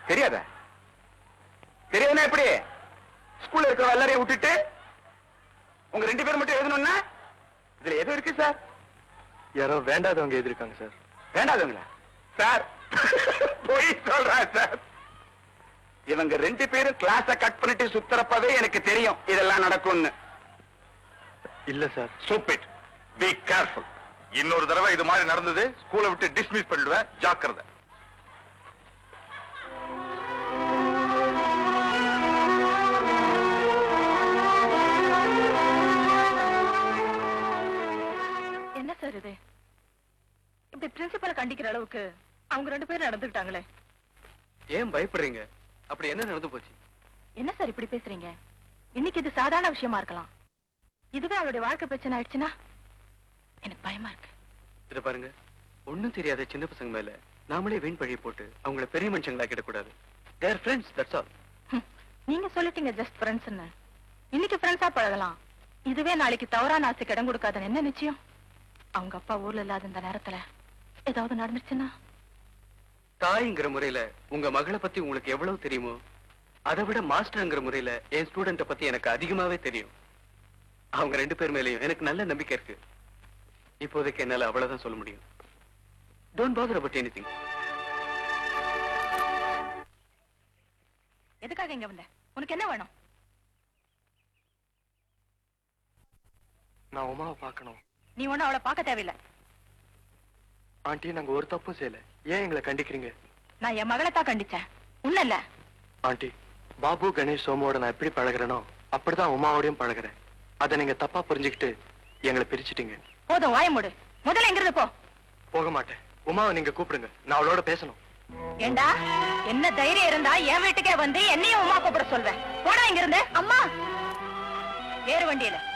தெரியாதா தெரியாதுன்னா எப்படி ஸ்கூல்ல இருக்கிற எல்லாரையும் விட்டுட்டு உங்க ரெண்டு பேரும் மட்டும் எழுதணும்னா இதுல எது இருக்கு சார் யாரோ வேண்டாதவங்க எதிர்க்காங்க சார் வேண்டாதுங்களா சார் போய் சொல்றா சார் இவங்க ரெண்டு பேரும் கிளாஸ கட் பண்ணிட்டு சுத்துறப்பவே எனக்கு தெரியும் இதெல்லாம் நடக்கும்னு இல்ல சார் சூப்பிட் பி கேர்ஃபுல் இன்னொரு தடவை இது மாதிரி நடந்தது ஸ்கூலை விட்டு டிஸ்மிஸ் பண்ணிடுவேன் ஜாக்கிரதை என்ன சார் இது இப்படி பிரின்சிபலை கண்டிக்கிற அளவுக்கு அவங்க ரெண்டு பேரும் நடந்துக்கிட்டாங்களே ஏன் பயப்படுறீங்க அப்படி என்ன நடந்து போச்சு என்ன சார் இப்படி பேசுறீங்க இன்னைக்கு இது சாதாரண விஷயமா இருக்கலாம் இதுவே அவளுடைய வாழ்க்கை பிரச்சனை ஆயிடுச்சுன்னா எனக்கு பயமா இருக்கு இத பாருங்க ஒண்ணும் தெரியாத சின்ன பசங்க மேல நாமளே வீண் பழி போட்டு அவங்கள பெரிய மனுஷங்களாக்கிட கூடாது their friends that's all hmm, நீங்க சொல்லிட்டீங்க ஜஸ்ட் ஃப்ரெண்ட்ஸ்னு இன்னைக்கு ஃப்ரெண்ட்ஸா பழகலாம் இதுவே நாளைக்கு தவறான ஆசைக்கு இடம் கொடுக்காதுன்னு என்ன நிச்சயம் அவங்க அப்பா ஊர்ல இல்லாத இந்த நேரத்துல ஏதாவது நடந்துருச்சுன்னா தாய்ங்கிற முறையில உங்க மகளை பத்தி உங்களுக்கு எவ்வளவு தெரியுமோ அதை விட மாஸ்டர்ங்கிற முறையில என் ஸ்டூடெண்ட பத்தி எனக்கு அதிகமாவே தெரியும் அவங்க ரெண்டு பேர் மேலயும் எனக்கு நல்ல நம்பிக்கை இருக்கு இப்போதைக்கு என்னால அவ்வளவுதான் சொல்ல முடியும் டோன்ட் பாதர் அபவுட் எனிதிங் எதுக்காக இங்க வந்த உனக்கு என்ன வேணும் நான் உமாவை பார்க்கணும் நீ ஒண்ணும் அவளை பார்க்க தேவையில்லை ஆண்டி நாங்க ஒரு தப்பும் செய்யல ஏன் எங்களை கண்டிக்கிறீங்க நான் என் மகளை தான் கண்டிச்சேன் உன்ன இல்ல ஆண்டி பாபு கணேஷ் சோமோட நான் எப்படி பழகுறேனோ அப்படிதான் உமாவோடையும் பழகுறேன் அதை நீங்க தப்பா புரிஞ்சுக்கிட்டு எங்களை பிரிச்சிட்டீங்க போதும் வாய மூடு முதல்ல எங்கிருந்து போ போக மாட்டேன் உமாவை நீங்க கூப்பிடுங்க நான் அவளோட பேசணும் ஏண்டா என்ன தைரியம் இருந்தா என் வீட்டுக்கே வந்து என்னையும் உமா கூப்பிட சொல்வேன் போடா இங்க இருந்து அம்மா ஏறு வண்டியில